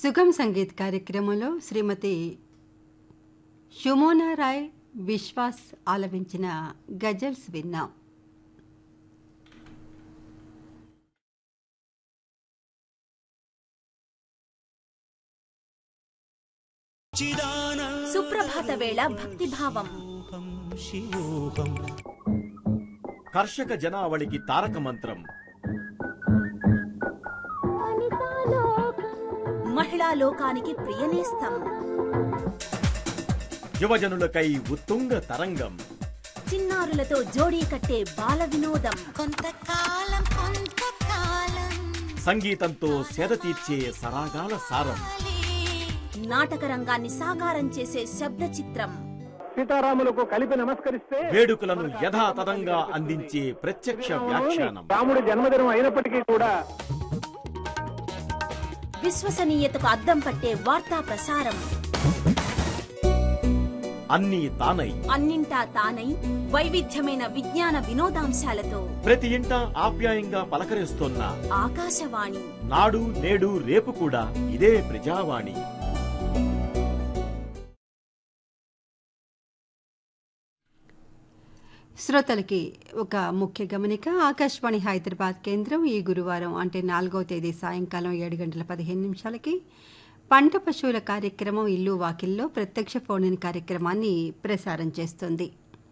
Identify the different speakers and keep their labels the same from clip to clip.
Speaker 1: సుగం సంగీత్ కార్యక్రమంలో శ్రీమతి షుమోనా రాయ్ విశ్వాస్ ఆలపించిన గజల్స్ విన్నాం
Speaker 2: సుప్రభాత వేళ భక్తిభావం
Speaker 3: కర్షక జనావళికి తారక మంత్రం
Speaker 2: మహిళా లోకానికి ప్రియనేస్తం
Speaker 3: యువజనులకై ఉత్తుంగ తరంగం
Speaker 2: చిన్నారులతో జోడీ కట్టే బాల వినోదం
Speaker 4: కొంతకాలం కొంతకాలం
Speaker 3: సంగీతంతో సేద తీర్చే సరాగాల సారం
Speaker 2: నాటక రంగాన్ని సాకారం చేసే శబ్ద చిత్రం
Speaker 5: సీతారాములకు కలిపి నమస్కరిస్తే
Speaker 3: వేడుకలను యథాతథంగా అందించే ప్రత్యక్ష వ్యాఖ్యానం
Speaker 5: రాముడి జన్మదినం అయినప్పటికీ కూడా
Speaker 2: విశ్వసనీయతకు అద్దం పట్టే వార్తా ప్రసారం
Speaker 3: అన్నీ తానై
Speaker 2: అన్నింటా తానై వైవిధ్యమైన విజ్ఞాన వినోదాంశాలతో
Speaker 3: ప్రతి ఇంట ఆప్యాయంగా పలకరిస్తోన్న
Speaker 2: ఆకాశవాణి
Speaker 3: నాడు నేడు రేపు కూడా ఇదే ప్రజావాణి
Speaker 1: శ్రోతలకి ఒక ముఖ్య గమనిక ఆకాశవాణి హైదరాబాద్ కేంద్రం ఈ గురువారం అంటే నాలుగో తేదీ సాయంకాలం ఏడు గంటల పదిహేను నిమిషాలకి పంట పశువుల కార్యక్రమం ఇల్లు వాకిల్లో ప్రత్యక్ష ఫోన్ ఇన్ కార్యక్రమాన్ని ప్రసారం చేస్తుంది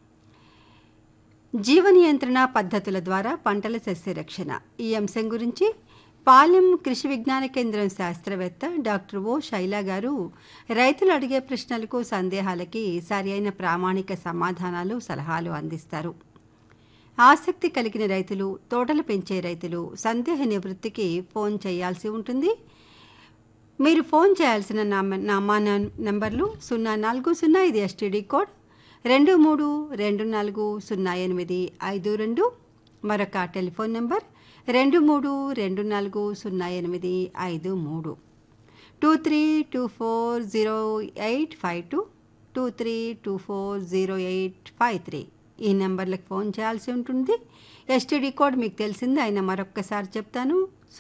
Speaker 1: జీవ నియంత్రణ పద్ధతుల ద్వారా పంటల సస్యరక్షణ ఈ అంశం గురించి పాలెం కృషి విజ్ఞాన కేంద్రం శాస్త్రవేత్త డాక్టర్ ఓ శైలా గారు రైతులు అడిగే ప్రశ్నలకు సందేహాలకి సరి అయిన ప్రామాణిక సమాధానాలు సలహాలు అందిస్తారు ఆసక్తి కలిగిన రైతులు తోటలు పెంచే రైతులు సందేహ నివృత్తికి ఫోన్ చేయాల్సి ఉంటుంది మీరు ఫోన్ చేయాల్సిన నామ- నామా నం- నంబర్లు సున్నా నాలుగు సున్నా ఇది ఎస్టీడీ కోడ్ రెండు మూడు రెండు నాలుగు సున్నా ఎనిమిది ఐదు రెండు మరొక టెలిఫోన్ నంబర్ రెండు మూడు రెండు నాలుగు సున్నా ఎనిమిది ఐదు మూడు two three two four zero eight five two two three two four zero eight five three ఈ నెంబర్లకు ఫోన్ చేయాల్సి ఉంటుంది ఎస్టీడీ కోడ్ మీకు తెలిసింది అయినా మరొక్కసారి చెప్తాను